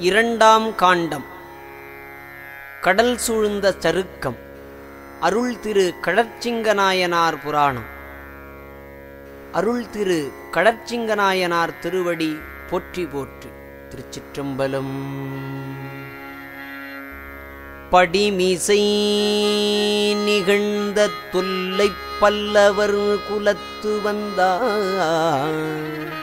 இரண்டாம் காண்டம் கடல் சூழ்ந்த சருக்கம் அருள் திரு கடற்சிங்கநாயனார் புராணம் அருள் திரு கடற்சிங்கநாயனார் திருவடி போற்றி போற்றி திருச்சிற்றம்பலம் படிமிசை நிகழ்ந்த தொல்லைப் பல்லவர் குலத்து வந்தார்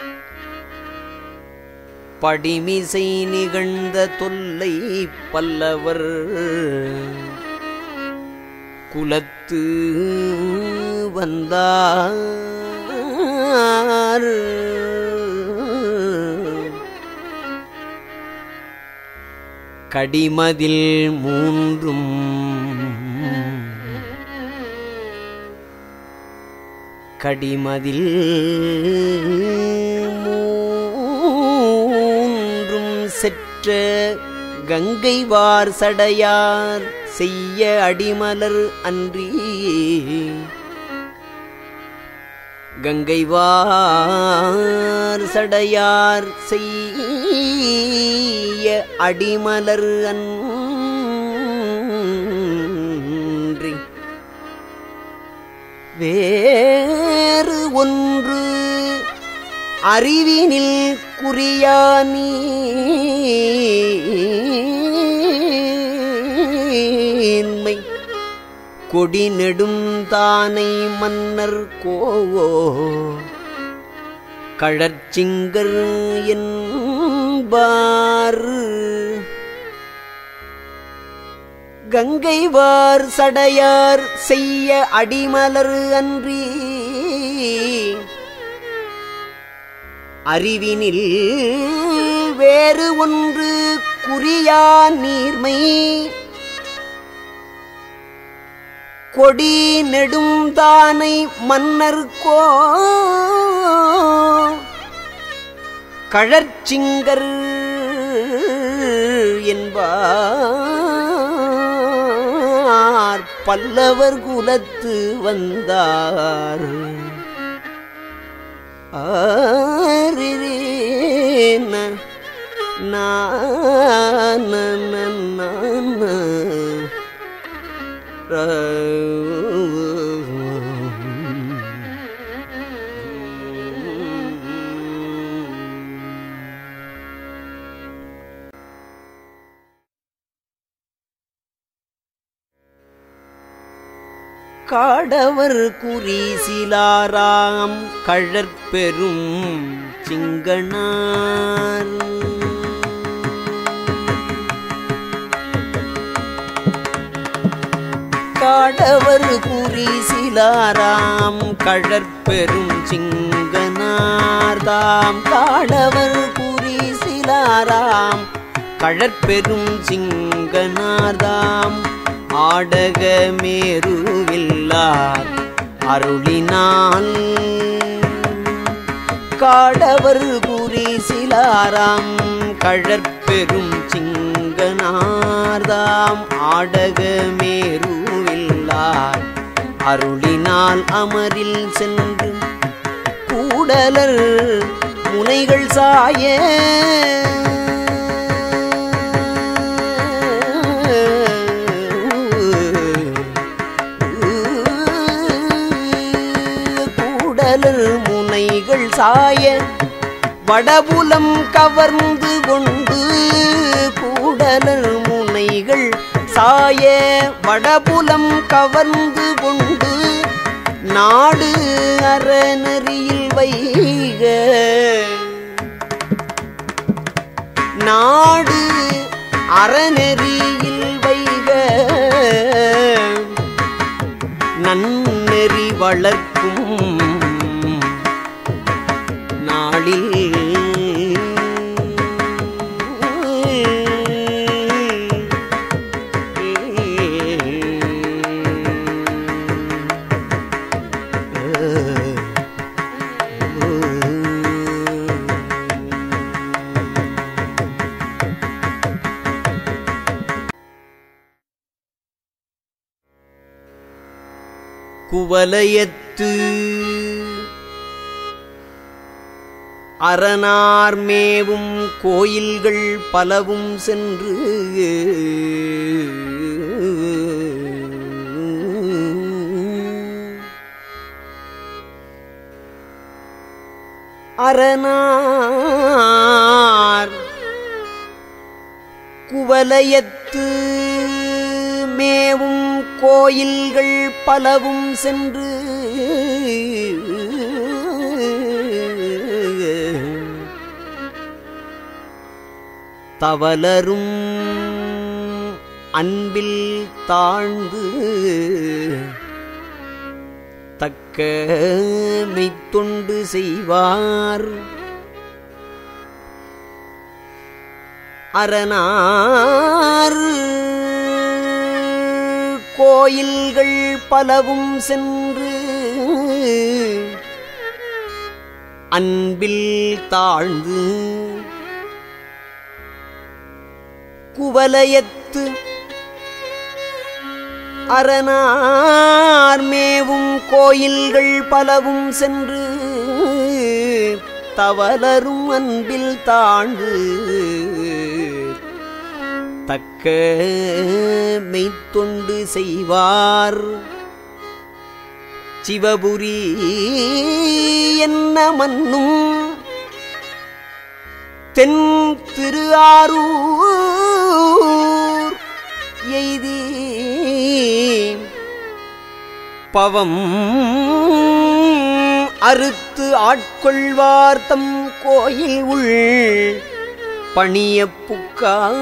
படிமிசை நிகழ்ந்த தொல்லை பல்லவர் குலத்து வந்தார் கடிமதில் மூன்றும் கடிமதில் மூன்றும் செற்ற கங்கைவார் சடையார் செய்ய அடிமலர் அன்றி கங்கைவார் சடையார் செய்ய அடிமலர் அன்றி வேறு ஒன்று அறிவினில் குறியானீன்மை கொடி நெடும் தானை மன்னர் கோவோ கழற்சிங்கர் என்பார் கங்கைவார் சடையார் செய்ய அடிமலர் அன்றி அறிவினில் வேறு ஒன்று குறியா நீர்மை கொடி நெடும் தானை மன்னர் கோ கழற்சிங்கர் என்பார் பல்லவர் குலத்து வந்தார் ஆரிரேன நான நான காடவர் குறிசிலாராம் கழற்பெரும் சிங்கனார் காடவர் குறிசிலாராம் கழற்பெரும் சிங்கனார்தாம் காடவர் குறிசிலாராம் கழற்பெரும் சிங்கனார்தாம் ஆடக மேருவில்லார் அருளினால் காடவர் குறிசிலாராம் கழற்பெரும் சிங்கனார்தாம் ஆடக மேருவில்லார் அருளினால் அமரில் சென்று கூடலர் முனைகள் சாய கூடலர் முனைகள் சாய வடபுலம் கவர்ந்து கொண்டு கூடலர் முனைகள் சாய வடபுலம் கவர்ந்து கொண்டு நாடு அறநெறியில் வைக நாடு அறநெறியில் வைக நன்னெறி வளர்க்கும் நாளில் குவலயத்து அரணார் மேவும் கோயில்கள் பலவும் சென்று அரணார் குவலயத்து மேவும் கோயில்கள் பலவும் சென்று தவலரும் அன்பில் தாழ்ந்து தக்க மெய்த்தொண்டு செய்வார் அரணார் கோயில்கள் பலவும் சென்று அன்பில் தாழ்ந்து குவலயத்து அரணார் மேவும் கோயில்கள் பலவும் சென்று தவலரும் அன்பில் தாழ்ந்து தக்க மெய்த்தொண்டு செய்வார் சிவபுரி என்ன மன்னும் தென் திரு ஆரூர் எய்தி பவம் அறுத்து ஆட்கொள்வார் தம் கோயில் உள் பணிய புக்கார்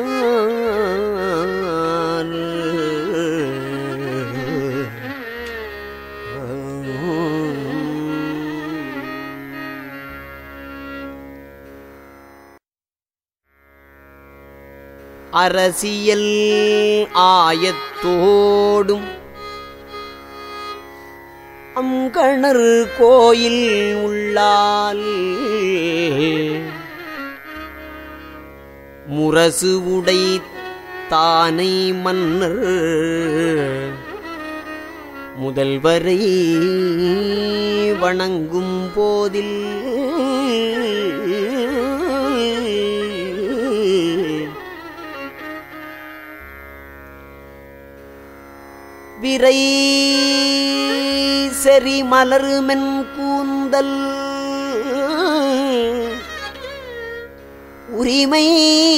அரசியல் ஆயத்தோடும் அங்கணர் கோயில் உள்ளால் முரசு உடை தானை மன்னர் முதல்வரை வணங்கும் போதில் விரை செறி மலருமென் கூந்தல் உரிமை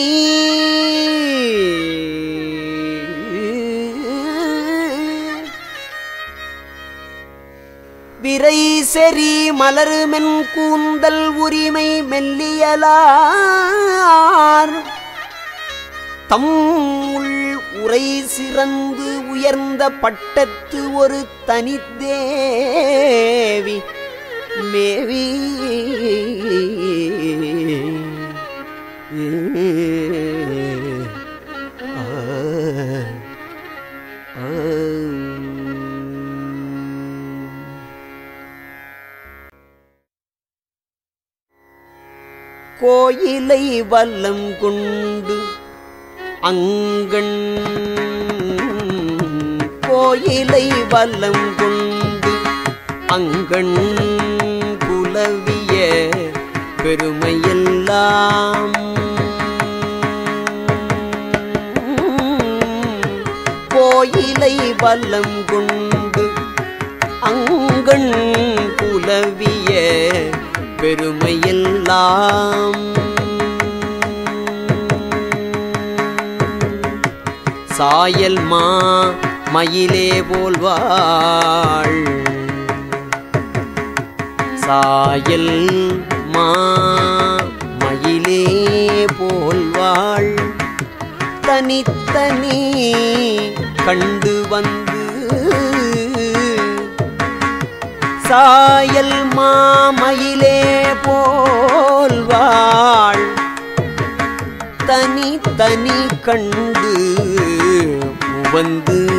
விரை செறி மலருமென் கூந்தல் உரிமை மெல்லியலார் தம் உள் உரை சிறந்து உயர்ந்த பட்டத்து ஒரு தனித்தேவி மேவி ஆ, ஆ. கோயிலை வல்லம் கொண்டு அங்கண் கோயிலை வல்லம் கொண்டு அங்கண் குலவிய பெருமையெல்லாம் கோயிலை வல்லம் கொண்டு அங்கண் குலவிய பெருமையெல்லாம் சாயல் மா மயிலே போல்வாள் சாயல் மா மயிலே போல்வாள் தனித்தனி கண்டு வந்து சாயல் மாமயிலே போல்வாள் தனி தனி கண்டு வந்து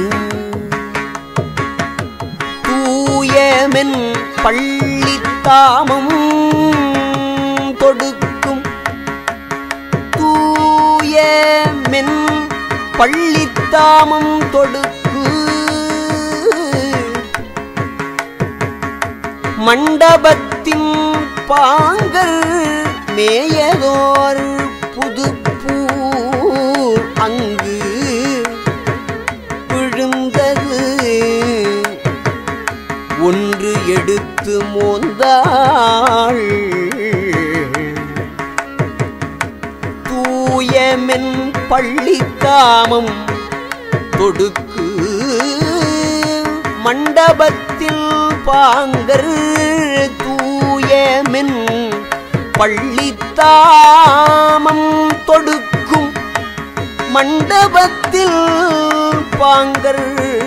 தூயமென் பள்ளித்தாமம் தொடுக்கும் தூயமென் பள்ளித்தாமம் தொடுக்கு மண்டபத்தின் பாங்கர் மேயதோர் புதுப்பூ அங்கு விழுந்தது ஒன்று எடுத்து மோந்தாள் தூயமென் பள்ளிக்காமம் தொடுக்கு மண்டபத்தில் பாங்கர் தூயமென் பள்ளித்தாமம் தொடுக்கும் மண்டபத்தில் பாங்கர்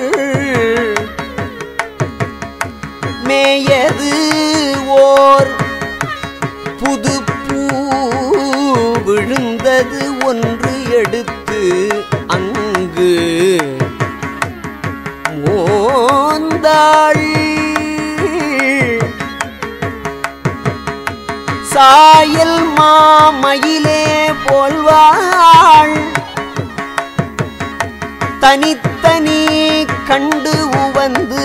மேயது ஓர் புது பூ விழுந்தது ஒன்று எடுத்து அங்கு மோந்தாள் சாயல் மாமயிலே போல்வாள் தனித்தனி கண்டு உவந்து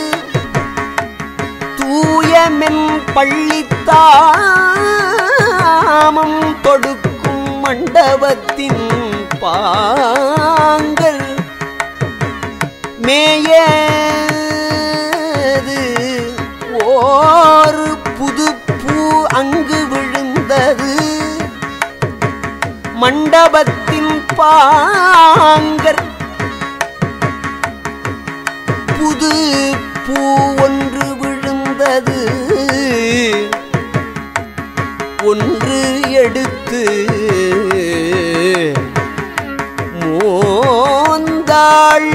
தூயமென் பள்ளித்தாமம் தொடுக்கும் மண்டபத்தின் பாங்கர் மேயது ஓர் புது பூ அங்கு விழுந்தது மண்டபத்தின் பாங்கர் புது பூ ஒன்று விழுந்தது ஒன்று எடுத்து மோந்தாள்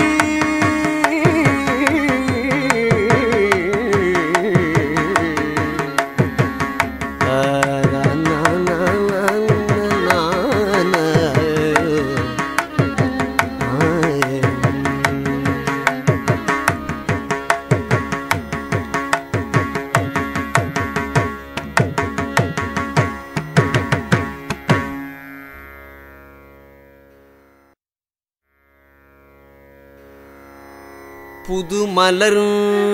புது மலர்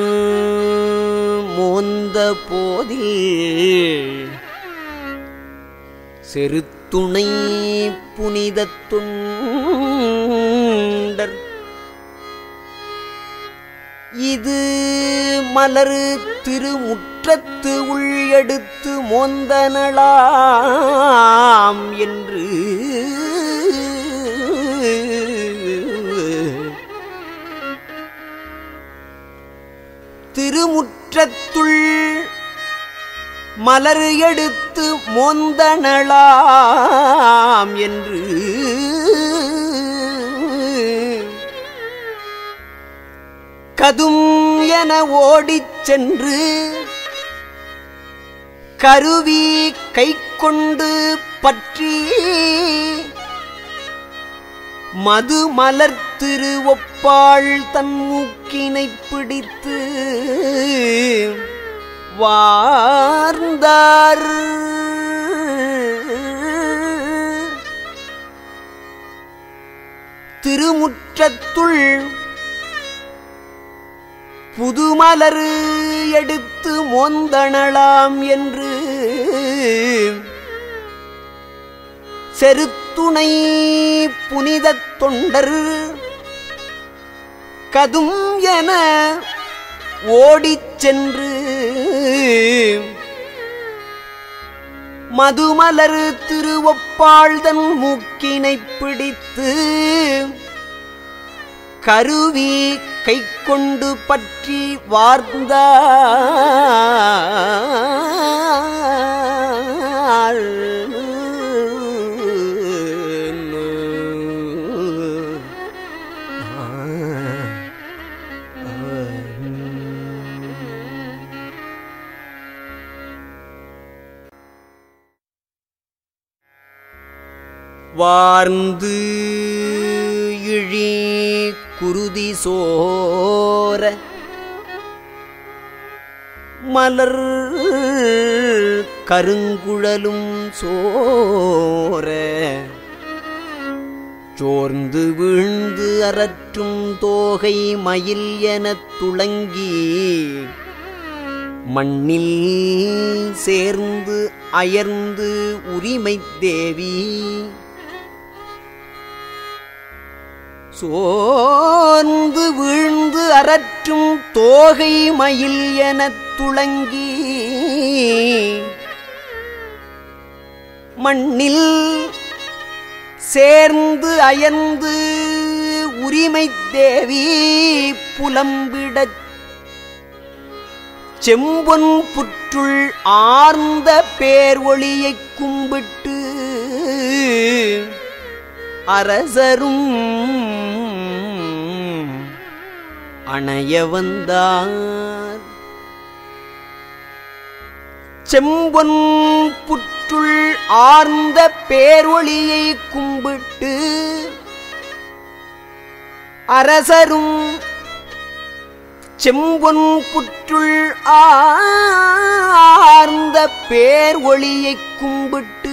மோந்த போதில் செருத்துணை புனிதத் தொண்டர் இது மலரு திருமுற்றத்து உள் எடுத்து மோந்தனளாம் என்று திருமுற்றத்துள் மலர் எடுத்து மோந்தனளாம் என்று கதும் என ஓடிச் சென்று கருவி கை கொண்டு பற்றி மது மலர் திரு ஒப்பாள் தன் மூக்கினைப் பிடித்து வார்ந்தார் திருமுற்றத்துள் புதுமலரு எடுத்து மோந்தனலாம் என்று செருத்துணை புனிதத் தொண்டர் கதும் என ஓடிச் சென்று மதுமலர் திருவொப்பாழ்தன் மூக்கினைப் பிடித்து கருவி கை கொண்டு பற்றி வார்ந்தாள் வார்ந்து இழி குருதி சோர மலர் கருங்குழலும் சோர சோர்ந்து வீழ்ந்து அரற்றும் தோகை மயில் எனத் துளங்கி மண்ணில் சேர்ந்து அயர்ந்து உரிமைத் தேவி சோர்ந்து வீழ்ந்து அரற்றும் தோகை மயில் எனத் துளங்கி மண்ணில் சேர்ந்து அயர்ந்து உரிமைத் தேவி புலம்பிடச் செம்பொன் புற்றுள் ஆர்ந்த பேர் ஒளியைக் கும்பிட்டு அரசரும் அணைய வந்தார் செம்பொன் புற்றுள் ஆர்ந்த பேரொளியை கும்பிட்டு அரசரும் செம்பொன் புற்றுள் ஆர்ந்த பேர் ஒளியைக் கும்பிட்டு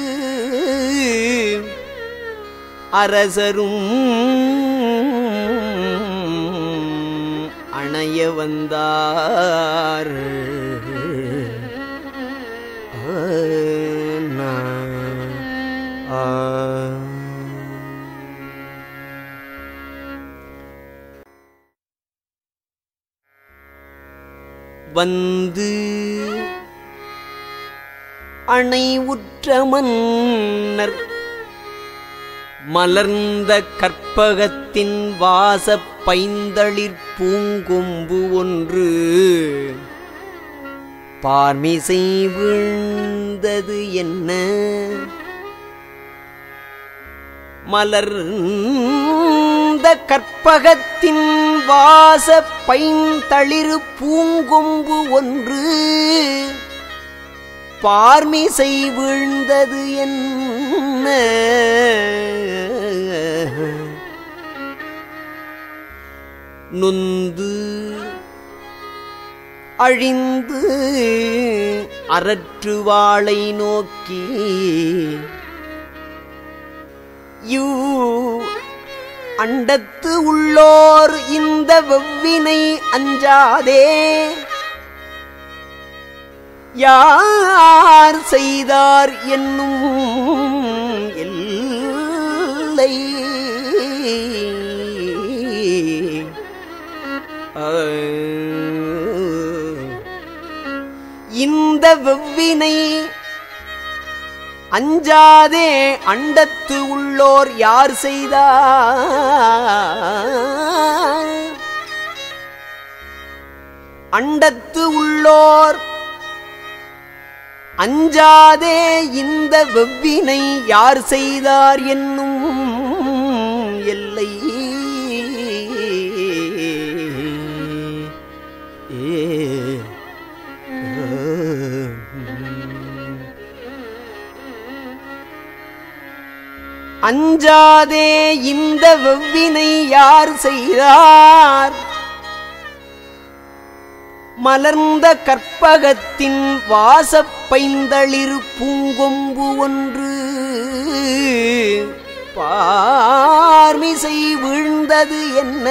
அரசரும் அணைய வந்தார் ஆனா, ஆ. வந்து அணை உற்ற மன்னர் மலர்ந்த கற்பகத்தின் வாசப் பைந்தளிர் பூங்கொம்பு ஒன்று பார்மிசை வீழ்ந்தது என்ன மலர்ந்த கற்பகத்தின் வாச பைந்தளிரு பூங்கொம்பு ஒன்று பார்மிசை வீழ்ந்தது என்ன நொந்து அழிந்து அரற்றுவாளை நோக்கி யூ அண்டத்து உள்ளோர் இந்த வெவ்வினை அஞ்சாதே யார் செய்தார் என்னும் எல்லை இந்த வெவ்வினை அஞ்சாதே அண்டத்து உள்ளோர் யார் செய்தார் அண்டத்து உள்ளோர் அஞ்சாதே இந்த வெவ்வினை யார் செய்தார் என்னும் எல்லை ஏ அஞ்சாதே இந்த வெவ்வினை யார் செய்தார் மலர்ந்த கற்பகத்தின் வாசப்பைந்தளிரு பூங்கொம்பு ஒன்று பார்மிசை வீழ்ந்தது என்ன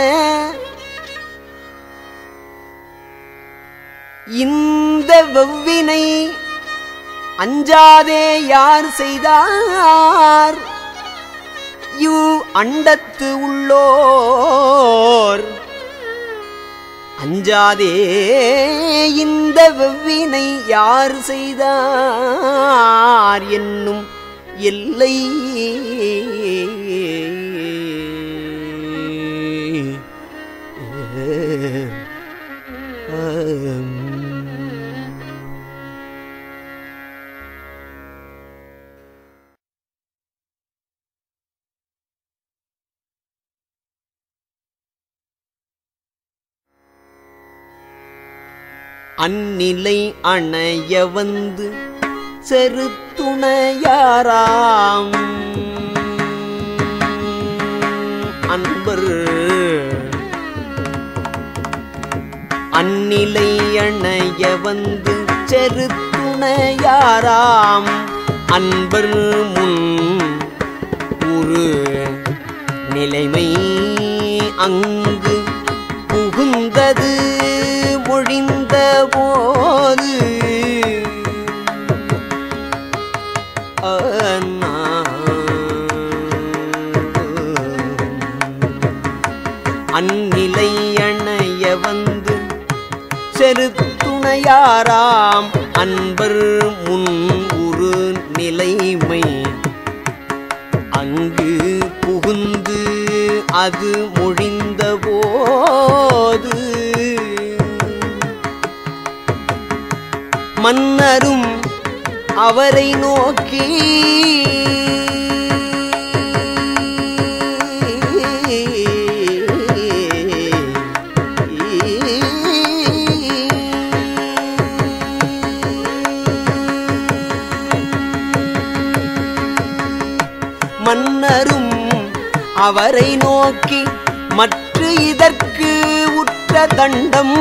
இந்த வெவ்வினை அஞ்சாதே யார் செய்தார் யூ அண்டத்து உள்ளோர் அஞ்சாதே இந்த வெவ்வினை யார் செய்தார் என்னும் எல்லை அந்நிலை அணைய வந்து செருத்துணையாராம் அன்பர் அந்நிலை அணைய வந்து செருத்துணையாராம் அன்பர் முன் ஒரு நிலைமை அங்கு புகுந்தது மொழிந்த போது அந்நிலை அணைய வந்து செருத்துணையாராம் அன்பர் முன் உரு நிலைமை அங்கு புகுந்து அது மொழிந்த போது மன்னரும் அவரை நோக்கி மன்னரும் அவரை நோக்கி மற்ற இதற்கு உற்ற தண்டம்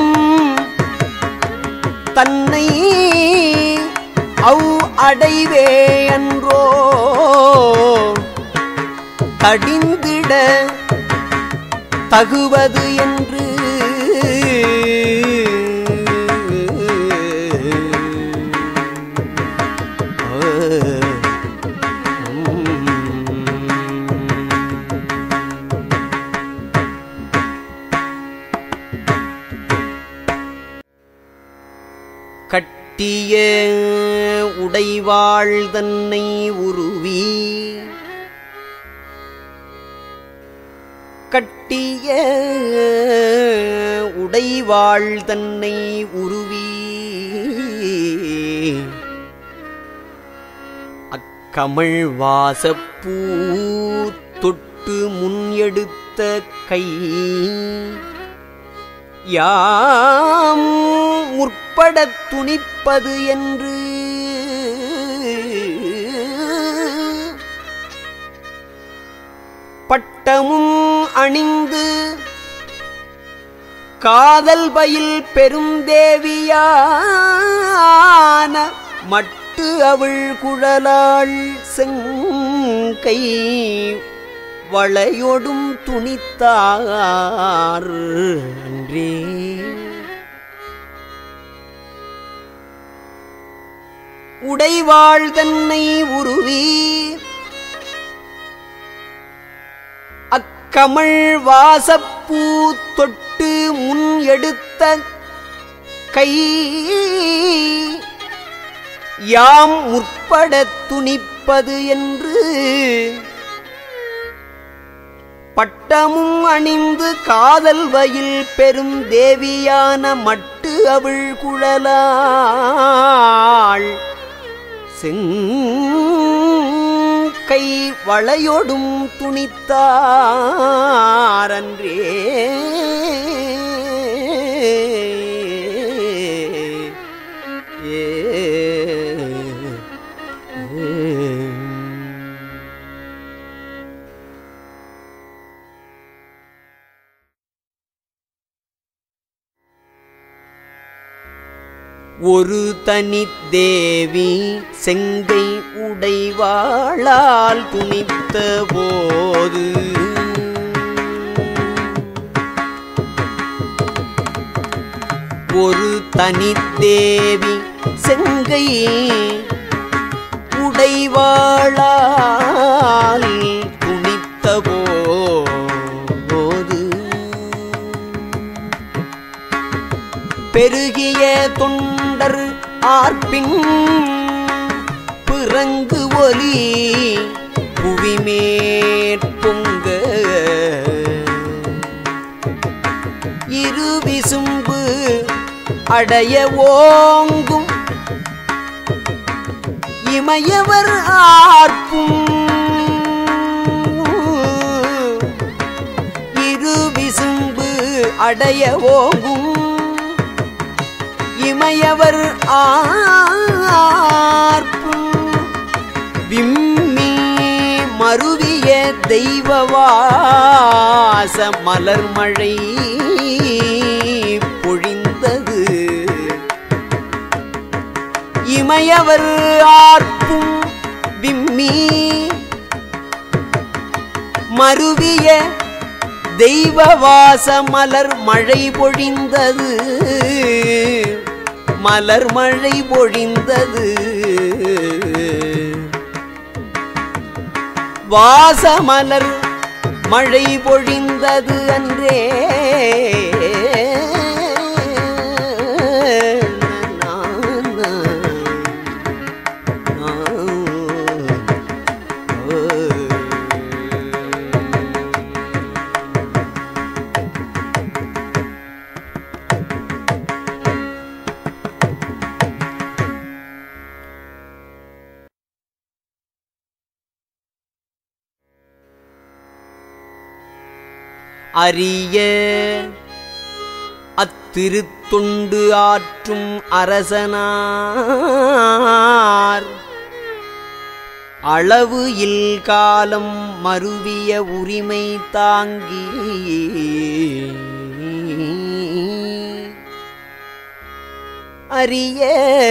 தன்னை அவ் அடைவே அன்றோ கடிந்திட தகுவது என்று கட்டிய உடைவாள் தன்னை உருவி கட்டிய உடைவாள் தன்னை உருவி அக்கமிழ் வாசப்பூ தொட்டு முன் எடுத்த கை யாம் முற்படத் துணிப்பது என்று பட்டமும் அணிந்து காதல் பயில் பெருந்தேவியான மட்டு அவள் குழலாள் செங்கை வளையொடும் துணித்தார் அன்றே உடைவாள் தன்னை உருவி அக்கமள் வாசப்பூ தொட்டு முன் எடுத்த கை யாம் முற்படத் துணிப்பது என்று பட்டமும் அணிந்து காதல் வயில் பெரும் தேவியான மட்டு அவள் குழலாள் செங்கை வளையொடும் துணித்தாரன்றே ஒரு தனி தேவி செங்கை உடைவாளால் துணித்த போது ஒரு தனி தேவி செங்கை உடைவாளால் துணித்த போது பெருகிய தொண்டர் ஆர்ப்பின் பிறங்கு ஒலி புவிமேற்பொங்க இரு விசும்பு அடைய ஓங்கும் இமையவர் ஆர்ப்பும் இரு விசும்பு அடைய ஓங்கும் இமையவர் ஆர்ப்பும் விம்மி மருவிய தெய்வவாச மலர்மழை பொழிந்தது இமையவர் ஆர்ப்பும் விம்மி மருவிய தெய்வவாச மலர் மழை பொழிந்தது மலர் மழை பொழிந்தது வாசமலர் மழை பொழிந்தது அன்றே அரிய அத்திருத்தொண்டு ஆற்றும் அரசனார் அளவு இல் காலம் மருவிய உரிமை தாங்கி அரிய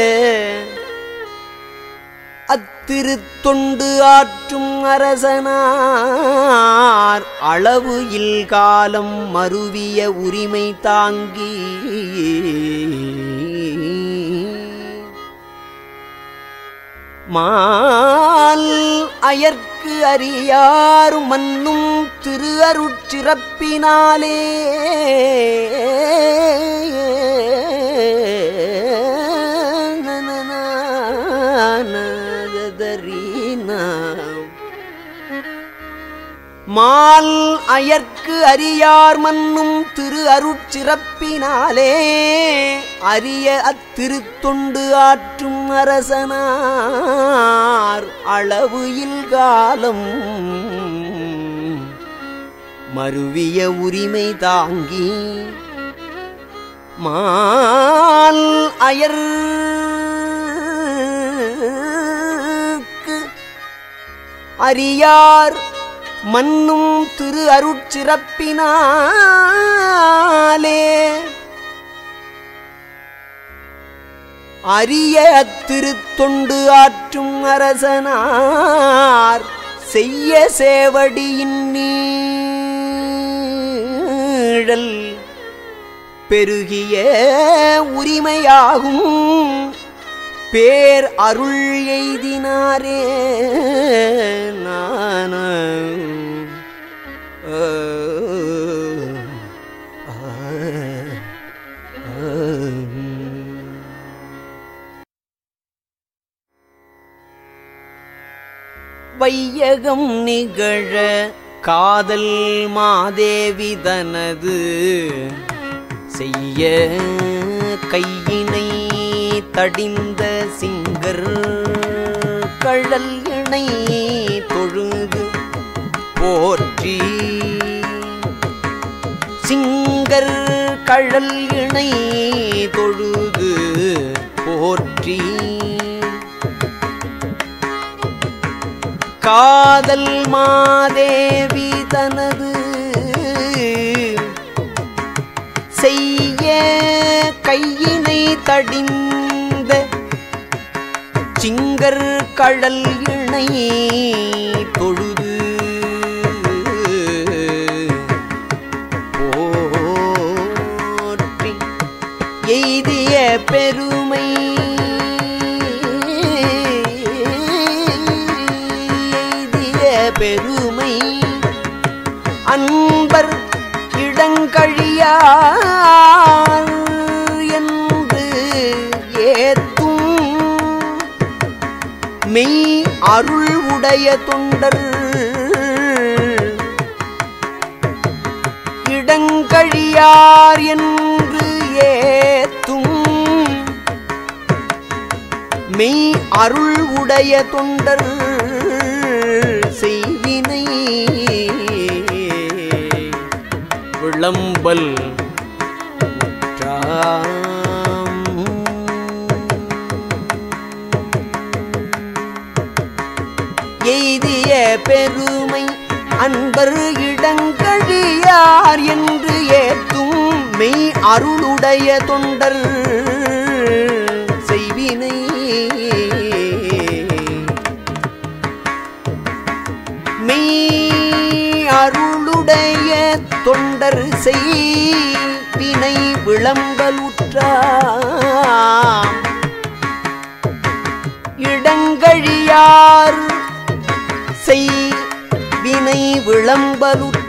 அத்திருத்தொண்டு ஆற்றும் அரசனார் அளவு இல் காலம் மருவிய உரிமை தாங்கி மால் அயர்க்கு அறியார் மன்னும் திரு அருட்சிறப்பினாலே மால் அயர்க்கு அறியார் மன்னும் திரு அருட்சிறப்பினாலே அரிய அத்திருத்தொண்டு ஆற்றும் அரசனார் அளவு இல் காலம் மருவிய உரிமை தாங்கி மால் அயர்க்கு அறியார் மன்னும் திரு அருட்சிறப்பினாலே அரிய அத்திருத்தொண்டு ஆற்றும் அரசனார் செய்ய சேவடியின் நீழல் பெருகிய உரிமையாகும் பேர் அருள் எய்தினாரே நான வையகம் நிகழ காதல் மாதேவி தனது செய்ய கையினை தடிந்த சிங்கர் கழல் இணை தொழுது போற்றி சிங்கர் கழல் இணை தொழுது போற்றி காதல் மாதேவி தனது செய்ய கையினை தடிந்த சிங்கர் கழல் இணை தொழுது போற்றி எய்திய பெருமை எய்திய பெருமை அன்பர் இடங்கழியார் என்று ஏத்தும் மெய் அருள் உடைய தொண்டர் இடங்கழியார் என்று ஏத்தும் மெய் அருள் உடைய தொண்டர் செய்வினை விளம்பல் உற்றாம். எய்திய பெருமை அன்பர் இடங்கழியார் என்று ஏத்தும் மெய் அருளுடைய தொண்டர் செய்வினை மெய் அருளுடைய தொண்டர் செய்வினை விளம்பலுற்றாம் இடங்கழியார் செய் இளம்பலுற்ற